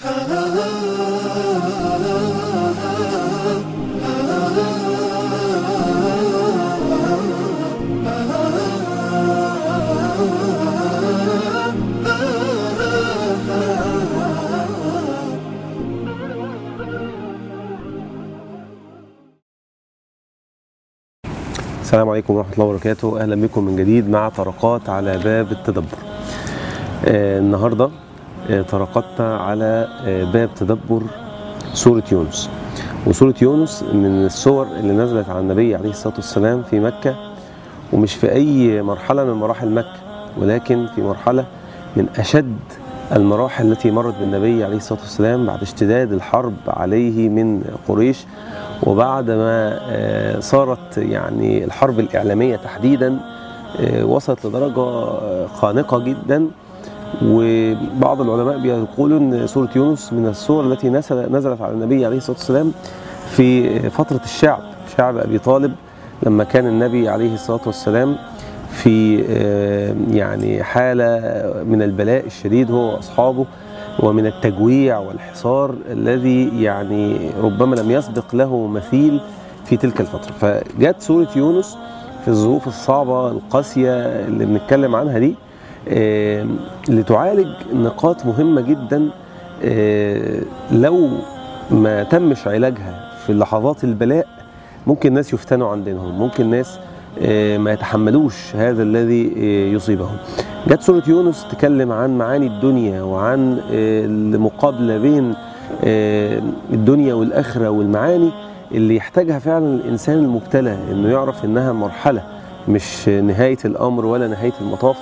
السلام عليكم ورحمة الله وبركاته أهلا بكم من جديد مع طرقات على باب التدبر آه النهاردة آه طرقتنا على آه باب تدبر سورة يونس وسورة يونس من السور اللي نزلت على النبي عليه الصلاة والسلام في مكة ومش في أي مرحلة من مراحل مكة ولكن في مرحلة من أشد المراحل التي مرت بالنبي عليه الصلاة والسلام بعد اشتداد الحرب عليه من قريش وبعد ما صارت يعني الحرب الإعلامية تحديدا وصلت لدرجة خانقة جدا وبعض العلماء بيقولوا ان سورة يونس من السور التي نزلت على النبي عليه الصلاة والسلام في فترة الشعب شعب أبي طالب لما كان النبي عليه الصلاة والسلام في يعني حالة من البلاء الشديد هو وأصحابه ومن التجويع والحصار الذي يعني ربما لم يسبق له مثيل في تلك الفترة فجاءت سورة يونس في الظروف الصعبة القاسية اللي بنتكلم عنها دي لتعالج نقاط مهمة جدا لو ما تمش علاجها في لحظات البلاء ممكن الناس يفتنوا عن دينهم ممكن الناس ما يتحملوش هذا الذي يصيبهم جت سورة يونس تكلم عن معاني الدنيا وعن المقابلة بين الدنيا والآخرة والمعاني اللي يحتاجها فعلا الإنسان المبتلى إنه يعرف إنها مرحلة مش نهاية الأمر ولا نهاية المطاف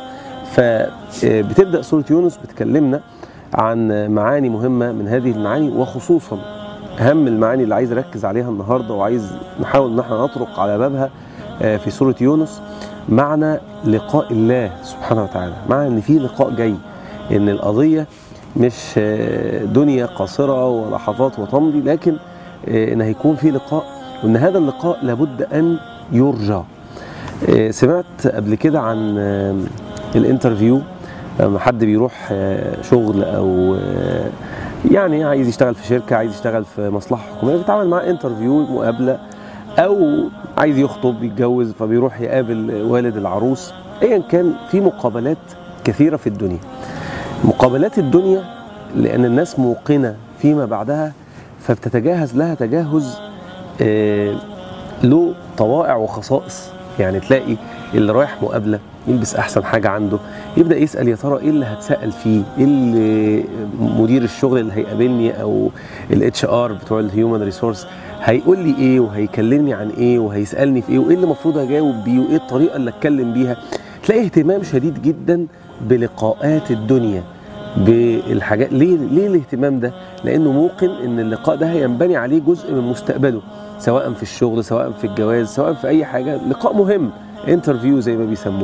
فبتبدأ سورة يونس بتكلمنا عن معاني مهمة من هذه المعاني وخصوصا أهم المعاني اللي عايز أركز عليها النهاردة وعايز نحاول إن احنا نطرق على بابها في سورة يونس معنى لقاء الله سبحانه وتعالى معنى ان في لقاء جاي ان القضية مش دنيا قاصرة ولحظات وتمضي لكن ان هيكون في لقاء وان هذا اللقاء لابد ان يرجى سمعت قبل كده عن الانترفيو لما حد بيروح شغل او يعني عايز يشتغل في شركة عايز يشتغل في مصلحة حكومية بيتعامل معاه انترفيو مقابلة او عايز يخطب يتجوز فبيروح يقابل والد العروس ايا كان في مقابلات كثيره في الدنيا مقابلات الدنيا لان الناس موقنه فيما بعدها فبتتجهز لها تجهز آه له طوائع وخصائص يعني تلاقي اللي رايح مقابله يلبس احسن حاجه عنده يبدا يسال يا ترى ايه اللي هتسال فيه ايه اللي مدير الشغل اللي هيقابلني او الاتش ار بتوع الهيومن ريسورس هيقول لي ايه وهيكلمني عن ايه وهيسالني في ايه وايه اللي المفروض اجاوب بيه وايه الطريقه اللي اتكلم بيها تلاقي اهتمام شديد جدا بلقاءات الدنيا بالحاجات ليه ليه الاهتمام ده لانه موقن ان اللقاء ده هينبني عليه جزء من مستقبله سواء في الشغل سواء في الجواز سواء في اي حاجه لقاء مهم انترفيو زي ما بيسموه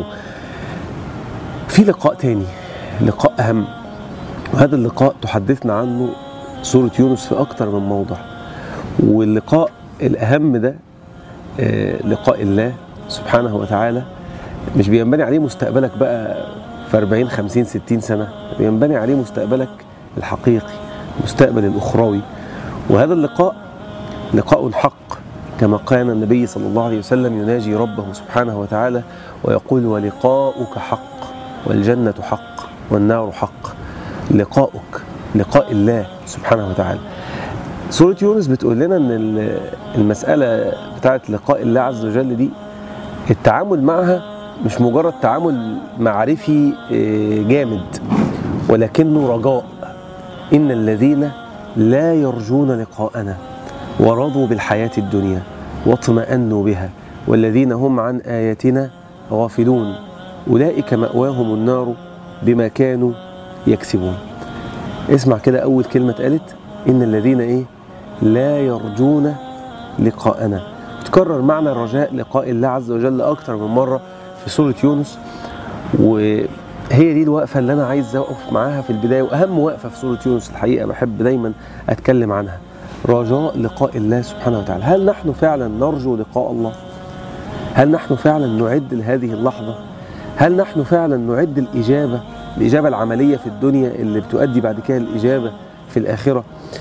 في لقاء تاني لقاء اهم وهذا اللقاء تحدثنا عنه سوره يونس في اكتر من موضع واللقاء الأهم ده لقاء الله سبحانه وتعالى مش بينبني عليه مستقبلك بقى في 40 50 60 سنة بينبني عليه مستقبلك الحقيقي المستقبل الأخروي وهذا اللقاء لقاء حق كما كان النبي صلى الله عليه وسلم يناجي ربه سبحانه وتعالى ويقول ولقاؤك حق والجنة حق والنار حق لقاؤك لقاء الله سبحانه وتعالى سورة يونس بتقول لنا ان المسألة بتاعت لقاء الله عز وجل دي التعامل معها مش مجرد تعامل معرفي جامد ولكنه رجاء إن الذين لا يرجون لقاءنا ورضوا بالحياة الدنيا واطمأنوا بها والذين هم عن آياتنا غافلون أولئك مأواهم النار بما كانوا يكسبون اسمع كده أول كلمة اتقالت إن الذين إيه لا يرجون لقاءنا تكرر معنى الرجاء لقاء الله عز وجل أكتر من مرة في سورة يونس وهي دي الوقفة اللي أنا عايز أقف معاها في البداية وأهم وقفة في سورة يونس الحقيقة بحب دايما أتكلم عنها رجاء لقاء الله سبحانه وتعالى هل نحن فعلا نرجو لقاء الله هل نحن فعلا نعد لهذه اللحظة هل نحن فعلا نعد الإجابة الإجابة العملية في الدنيا اللي بتؤدي بعد كده الإجابة في الآخرة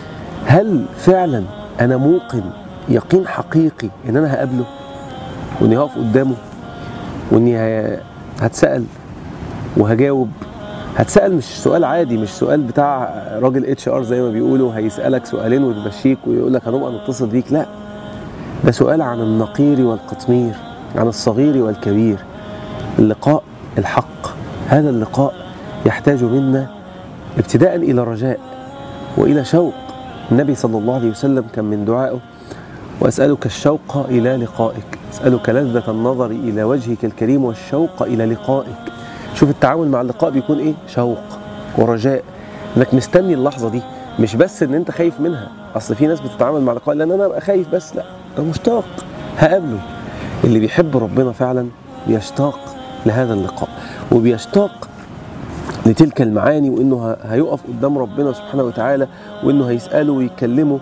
هل فعلا أنا موقن يقين حقيقي إن أنا هقابله وإني هقف قدامه وإني ه- هتسأل وهجاوب هتسأل مش سؤال عادي مش سؤال بتاع راجل اتش ار زي ما بيقولوا هيسألك سؤالين ويمشيك ويقول لك هنبقى نتصل بيك لا ده سؤال عن النقير والقطمير عن الصغير والكبير اللقاء الحق هذا اللقاء يحتاج منا ابتداء الى رجاء والى شوق النبي صلى الله عليه وسلم كان من دعائه واسالك الشوق الى لقائك اسالك لذه النظر الى وجهك الكريم والشوق الى لقائك شوف التعامل مع اللقاء بيكون ايه شوق ورجاء انك مستني اللحظه دي مش بس ان انت خايف منها اصل في ناس بتتعامل مع اللقاء لان انا ابقى خايف بس لا انا مشتاق هقابله اللي بيحب ربنا فعلا بيشتاق لهذا اللقاء وبيشتاق لتلك المعاني وانه ه- هيقف قدام ربنا سبحانه وتعالى وانه هيساله ويكلمه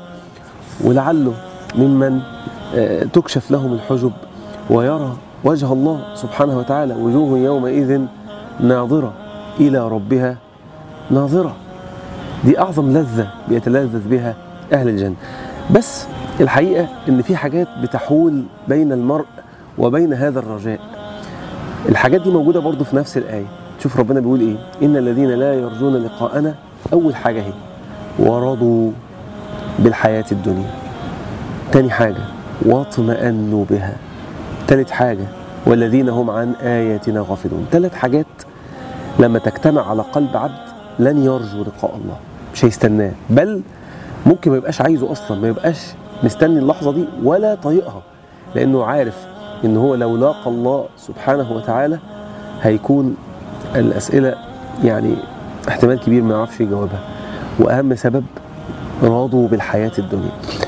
ولعله ممن آه، تكشف لهم الحجب ويرى وجه الله سبحانه وتعالى وجوه يومئذ ناظرة إلى ربها ناظرة دي أعظم لذة بيتلذذ بها أهل الجنة بس الحقيقة إن في حاجات بتحول بين المرء وبين هذا الرجاء الحاجات دي موجودة برضو في نفس الآية شوف ربنا بيقول إيه إن الذين لا يرجون لقاءنا أول حاجة هي ورضوا بالحياة الدنيا تاني حاجة واطمأنوا بها تالت حاجة والذين هم عن آياتنا غافلون تلات حاجات لما تجتمع على قلب عبد لن يرجو لقاء الله مش هيستناه بل ممكن ما يبقاش عايزه اصلا ما يبقاش مستني اللحظه دي ولا طايقها لانه عارف ان هو لو لاقى الله سبحانه وتعالى هيكون الاسئله يعني احتمال كبير ما يعرفش يجاوبها واهم سبب راضوا بالحياه الدنيا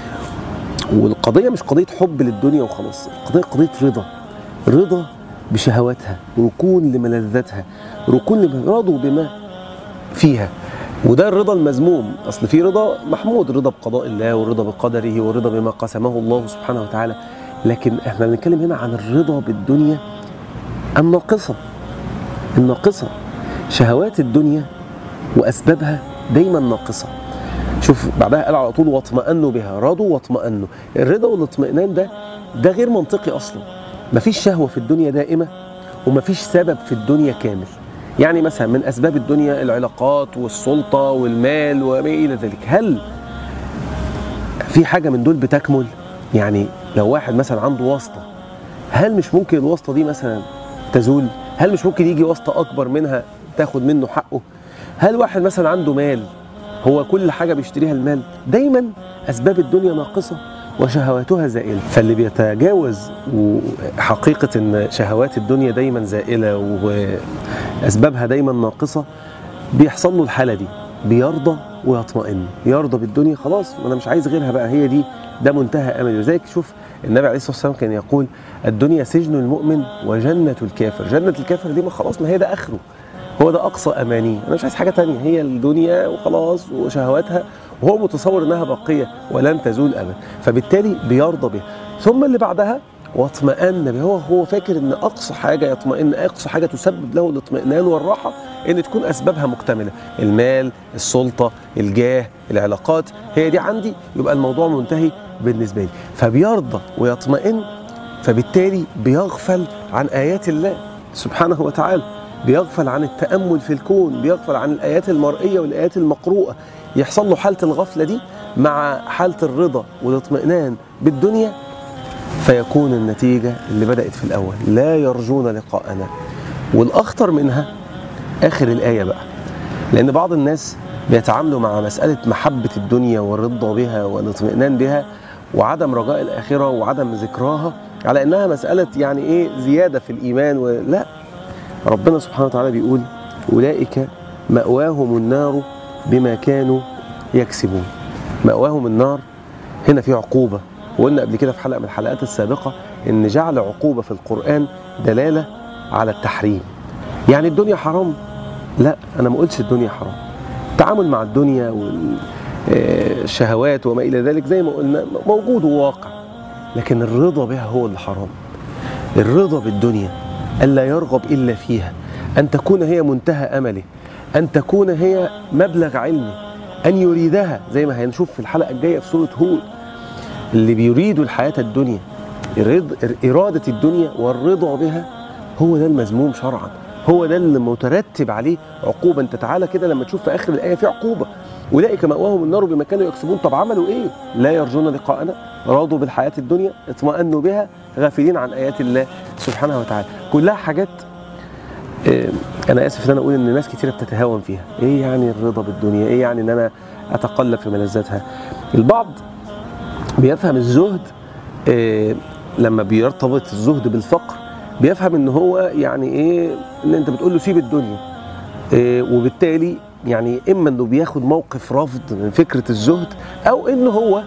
والقضيه مش قضيه حب للدنيا وخلاص القضيه قضيه رضا رضا بشهواتها ركون لملذاتها ركون لما رضوا بما فيها وده الرضا المذموم اصل في رضا محمود رضا بقضاء الله والرضا بقدره والرضا بما قسمه الله سبحانه وتعالى لكن احنا بنتكلم هنا عن الرضا بالدنيا الناقصه الناقصه شهوات الدنيا واسبابها دايما ناقصه شوف بعدها قال على طول واطمأنوا بها رضوا واطمأنوا الرضا والاطمئنان ده ده غير منطقي اصلا مفيش شهوه في الدنيا دائمه ومفيش سبب في الدنيا كامل يعني مثلا من اسباب الدنيا العلاقات والسلطه والمال وما الى ذلك هل في حاجه من دول بتكمل يعني لو واحد مثلا عنده واسطه هل مش ممكن الواسطه دي مثلا تزول هل مش ممكن يجي واسطه اكبر منها تاخد منه حقه هل واحد مثلا عنده مال هو كل حاجه بيشتريها المال دايما اسباب الدنيا ناقصه وشهواتها زائله فاللي بيتجاوز حقيقه ان شهوات الدنيا دايما زائله واسبابها دايما ناقصه بيحصل له الحاله دي بيرضى ويطمئن يرضى بالدنيا خلاص انا مش عايز غيرها بقى هي دي ده منتهى املي وزيك شوف النبي عليه الصلاه والسلام كان يقول الدنيا سجن المؤمن وجنه الكافر جنه الكافر دي ما خلاص ما هي ده اخره هو ده اقصى امانيه انا مش عايز حاجه تانية هي الدنيا وخلاص وشهواتها وهو متصور انها باقيه ولن تزول ابدا فبالتالي بيرضى بها ثم اللي بعدها واطمأن به هو هو فاكر ان اقصى حاجه يطمئن اقصى حاجه تسبب له الاطمئنان والراحه ان تكون اسبابها مكتمله المال السلطه الجاه العلاقات هي دي عندي يبقى الموضوع منتهي بالنسبه لي فبيرضى ويطمئن فبالتالي بيغفل عن ايات الله سبحانه وتعالى بيغفل عن التامل في الكون بيغفل عن الايات المرئيه والايات المقروءه يحصل له حاله الغفله دي مع حاله الرضا والاطمئنان بالدنيا فيكون النتيجة اللي بدأت في الأول لا يرجون لقاءنا والأخطر منها آخر الآية بقى لأن بعض الناس بيتعاملوا مع مسألة محبة الدنيا والرضا بها والاطمئنان بها وعدم رجاء الآخرة وعدم ذكراها على إنها مسألة يعني إيه زيادة في الإيمان ولا ربنا سبحانه وتعالى بيقول أولئك مأواهم النار بما كانوا يكسبون مأواهم النار هنا في عقوبة وقلنا قبل كده في حلقه من الحلقات السابقه ان جعل عقوبه في القران دلاله على التحريم يعني الدنيا حرام لا انا ما قلتش الدنيا حرام التعامل مع الدنيا والشهوات وما الى ذلك زي ما قلنا موجود وواقع لكن الرضا بها هو اللي حرام الرضا بالدنيا الا يرغب الا فيها ان تكون هي منتهى امله ان تكون هي مبلغ علمه ان يريدها زي ما هنشوف في الحلقه الجايه في سوره هود اللي بيريدوا الحياه الدنيا الرض- اراده الدنيا والرضا بها هو ده المذموم شرعا هو ده اللي مترتب عليه عقوبه انت تعالى كده لما تشوف في اخر الايه في عقوبه اولئك ماواهم النار بما كانوا يكسبون طب عملوا ايه لا يرجون لقاءنا راضوا بالحياه الدنيا اطمأنوا بها غافلين عن ايات الله سبحانه وتعالى كلها حاجات آه، انا اسف ان انا اقول ان ناس كتيره بتتهاون فيها ايه يعني الرضا بالدنيا ايه يعني ان انا اتقلب في ملذاتها البعض بيفهم الزهد آه، لما بيرتبط الزهد بالفقر بيفهم ان هو يعني ايه ان انت بتقول له سيب الدنيا آه، وبالتالي يعني اما انه بياخد موقف رفض من فكره الزهد او ان هو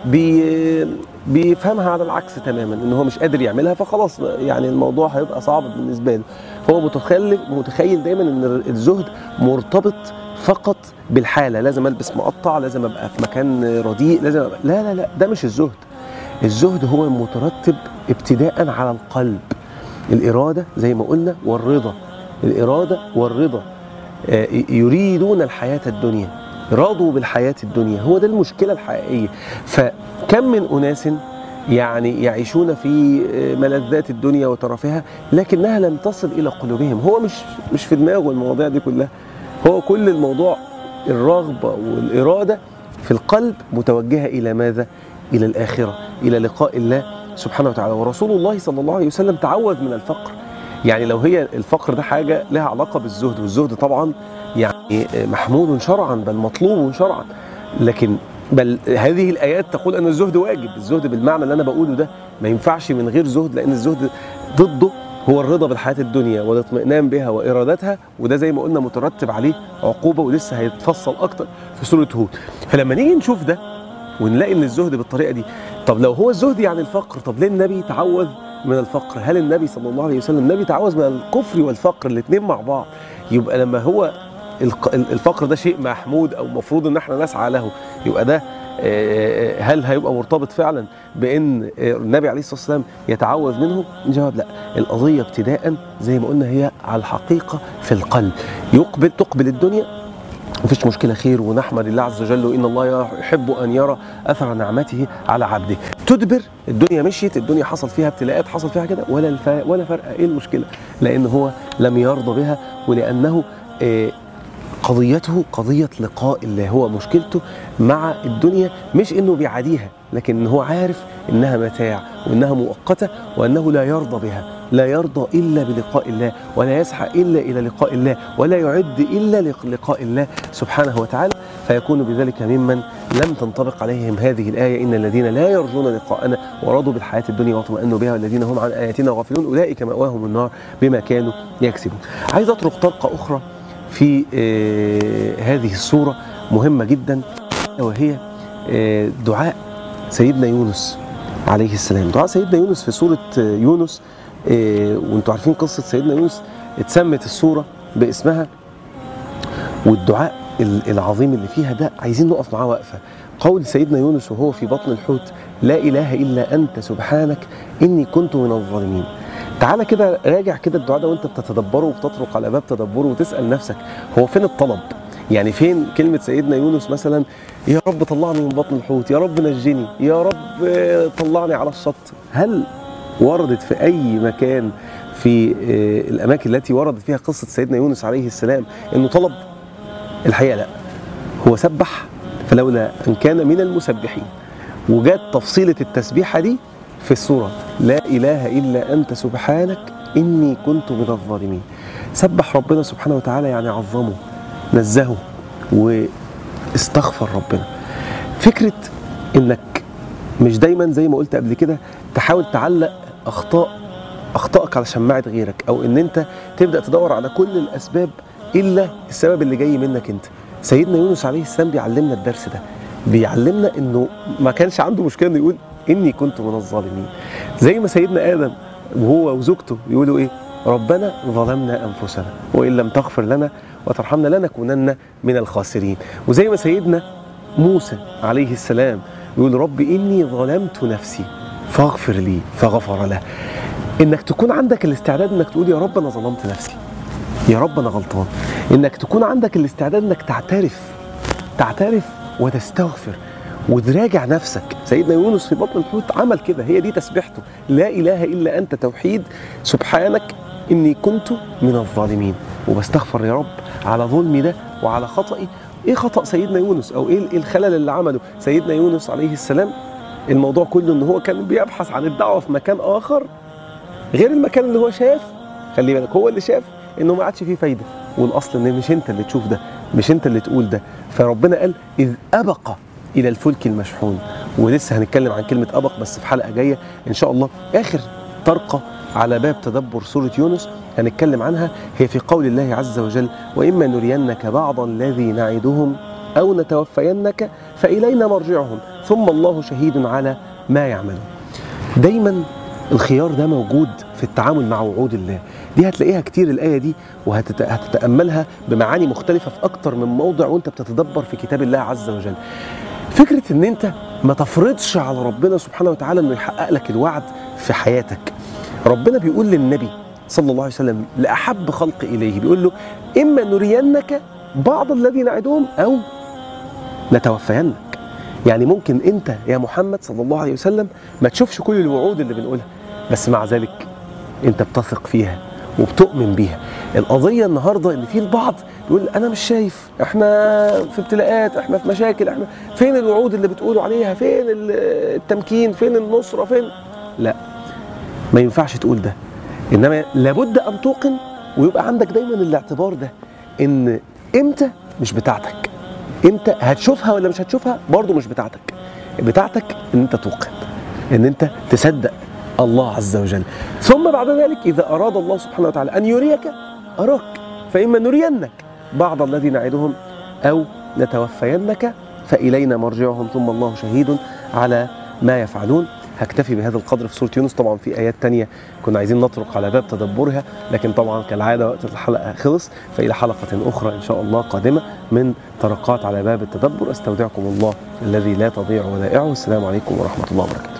بي بيفهمها على العكس تماما ان هو مش قادر يعملها فخلاص يعني الموضوع هيبقى صعب بالنسبه له هو متخيل متخيل دايما ان الزهد مرتبط فقط بالحاله لازم البس مقطع لازم ابقى في مكان رديء لازم أبقى لا لا لا ده مش الزهد الزهد هو مترتب ابتداء على القلب الاراده زي ما قلنا والرضا الاراده والرضا آه، يريدون الحياه الدنيا راضوا بالحياه الدنيا هو ده المشكله الحقيقيه فكم من اناس يعني يعيشون في آه، ملذات الدنيا وترفها لكنها لم تصل الى قلوبهم هو مش مش في دماغه المواضيع دي كلها هو كل الموضوع الرغبه والاراده في القلب متوجهه الى ماذا الى الاخره الى لقاء الله سبحانه وتعالى ورسول الله صلى الله عليه وسلم تعوذ من الفقر يعني لو هي الفقر ده حاجه لها علاقه بالزهد والزهد طبعا يعني محمود شرعا بل مطلوب شرعا لكن بل هذه الايات تقول ان الزهد واجب الزهد بالمعنى اللي انا بقوله ده ما ينفعش من غير زهد لان الزهد ضده هو الرضا بالحياه الدنيا والاطمئنان بها وارادتها وده زي ما قلنا مترتب عليه عقوبه ولسه هيتفصل اكتر في سوره هود فلما نيجي نشوف ده ونلاقي ان الزهد بالطريقه دي طب لو هو الزهد يعني الفقر طب ليه النبي تعوذ من الفقر هل النبي صلى الله عليه وسلم النبي تعوذ من الكفر والفقر الاثنين مع بعض يبقى لما هو الق- الفقر ده شيء محمود او مفروض ان احنا نسعى له يبقى ده آه، هل هيبقى مرتبط فعلا بان آه، النبي عليه الصلاه والسلام يتعوذ منه؟ الجواب لا، القضيه ابتداء زي ما قلنا هي على الحقيقه في القلب، يقبل تقبل الدنيا مفيش مشكله خير ونحمد الله عز وجل وان الله يحب ان يرى اثر نعمته على عبده تدبر الدنيا مشيت الدنيا حصل فيها ابتلاءات حصل فيها كده ولا الف... ولا فرق ايه المشكله لان هو لم يرضى بها ولانه آه، قضيته قضية لقاء الله هو مشكلته مع الدنيا مش انه بيعاديها لكن هو عارف انها متاع وانها مؤقتة وانه لا يرضى بها لا يرضى الا بلقاء الله ولا يسعى الا الى لقاء الله ولا يعد الا لقاء الله سبحانه وتعالى فيكون بذلك ممن لم تنطبق عليهم هذه الآية إن الذين لا يرجون لقاءنا ورضوا بالحياة الدنيا واطمأنوا بها والذين هم عن آياتنا غافلون أولئك مأواهم النار بما كانوا يكسبون عايز أطرق طلقة أخرى في آه، هذه الصورة مهمة جدا وهي آه، دعاء سيدنا يونس عليه السلام دعاء سيدنا يونس في سورة آه، يونس آه، وانتوا عارفين قصة سيدنا يونس اتسمت السورة باسمها والدعاء ال- العظيم اللي فيها ده عايزين نقف معاه وقفة قول سيدنا يونس وهو في بطن الحوت لا إله إلا أنت سبحانك إني كنت من الظالمين تعالى كده راجع كده الدعاء ده وانت بتتدبره وبتطرق على باب تدبره وتسأل نفسك هو فين الطلب يعني فين كلمة سيدنا يونس مثلا يا رب طلعني من بطن الحوت يا رب نجني يا رب آه، طلعني على الشط هل وردت في أي مكان في آه، الأماكن التي وردت فيها قصة سيدنا يونس عليه السلام إنه طلب الحقيقة لا هو سبح فلولا أن كان من المسبحين وجات تفصيلة التسبيحة دي في السورة لا إله إلا أنت سبحانك إني كنت من الظالمين سبح ربنا سبحانه وتعالى يعني عظمه نزهه واستغفر ربنا فكرة إنك مش دايما زي ما قلت قبل كده تحاول تعلق أخطاء أخطائك على شماعة غيرك أو إن أنت تبدأ تدور على كل الأسباب إلا السبب اللي جاي منك أنت سيدنا يونس عليه السلام بيعلمنا الدرس ده بيعلمنا انه ما كانش عنده مشكله انه يقول اني كنت من الظالمين زي ما سيدنا ادم وهو وزوجته يقولوا ايه ربنا ظلمنا انفسنا وان لم تغفر لنا وترحمنا لنكونن من الخاسرين وزي ما سيدنا موسى عليه السلام يقول رب اني ظلمت نفسي فاغفر لي فغفر له انك تكون عندك الاستعداد انك تقول يا رب انا ظلمت نفسي يا رب انا غلطان انك تكون عندك الاستعداد انك تعترف تعترف وتستغفر وتراجع نفسك سيدنا يونس في بطن الحوت عمل كده هي دي تسبيحته لا اله الا انت توحيد سبحانك اني كنت من الظالمين وبستغفر يا رب على ظلمي ده وعلى خطئي ايه خطا سيدنا يونس او ايه الخلل اللي عمله سيدنا يونس عليه السلام الموضوع كله ان هو كان بيبحث عن الدعوه في مكان اخر غير المكان اللي هو شاف خلي بالك هو اللي شاف انه ما عادش فيه فايده والاصل ان مش انت اللي تشوف ده مش انت اللي تقول ده فربنا قال اذ ابق الى الفلك المشحون ولسه هنتكلم عن كلمه ابق بس في حلقه جايه ان شاء الله اخر طرقه على باب تدبر سوره يونس هنتكلم عنها هي في قول الله عز وجل واما نرينك بعض الذي نعدهم او نتوفينك فالينا مرجعهم ثم الله شهيد على ما يعملون دايما الخيار ده موجود في التعامل مع وعود الله دي هتلاقيها كتير الآية دي وهتتأملها بمعاني مختلفة في أكتر من موضع وأنت بتتدبر في كتاب الله عز وجل فكرة أن أنت ما تفرضش على ربنا سبحانه وتعالى أنه يحقق لك الوعد في حياتك ربنا بيقول للنبي صلى الله عليه وسلم لأحب خلق إليه بيقول له إما نرينك بعض الذي نعدهم أو نتوفينك يعني ممكن أنت يا محمد صلى الله عليه وسلم ما تشوفش كل الوعود اللي بنقولها بس مع ذلك أنت بتثق فيها وبتؤمن بيها القضيه النهارده ان في البعض يقول انا مش شايف احنا في ابتلاءات احنا في مشاكل احنا فين الوعود اللي بتقولوا عليها فين التمكين فين النصره فين لا ما ينفعش تقول ده انما لابد ان توقن ويبقى عندك دايما الاعتبار ده ان امتى مش بتاعتك امتى هتشوفها ولا مش هتشوفها برضه مش بتاعتك بتاعتك ان انت توقن ان انت تصدق الله عز وجل ثم بعد ذلك إذا أراد الله سبحانه وتعالى أن يريك أراك فإما نرينك بعض الذي نعدهم أو نتوفينك فإلينا مرجعهم ثم الله شهيد على ما يفعلون هكتفي بهذا القدر في سورة يونس طبعا في آيات تانية كنا عايزين نطرق على باب تدبرها لكن طبعا كالعادة وقت الحلقة خلص فإلى حلقة أخرى إن شاء الله قادمة من طرقات على باب التدبر أستودعكم الله الذي لا تضيع ودائعه السلام عليكم ورحمة الله وبركاته